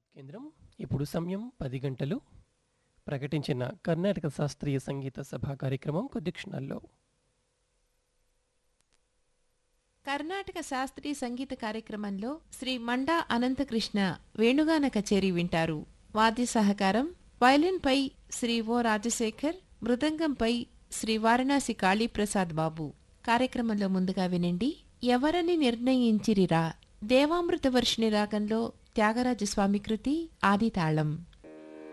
కేంద్రం ఇప్పుడు సమయం పది గంటలు ప్రకటించిన కర్ణాటక శాస్త్రీయ సంగీత సభ కార్యక్రమం కొద్ది క్షణాల్లో కర్ణాటక శాస్త్రీయ సంగీత కార్యక్రమంలో శ్రీ మండా అనంతకృష్ణ వేణుగాన కచేరీ వింటారు వాద్య సహకారం వయలిన్పై శ్రీ ఓ రాజశేఖర్ మృదంగంపై శ్రీ వారణాసి కాళీప్రసాద్ బాబు కార్యక్రమంలో ముందుగా వినండి ఎవరని నిర్ణయించిరిరా దేవామృత వర్షిణి రాగంలో త్యాగరాజస్వామి కృతి ఆదితాళం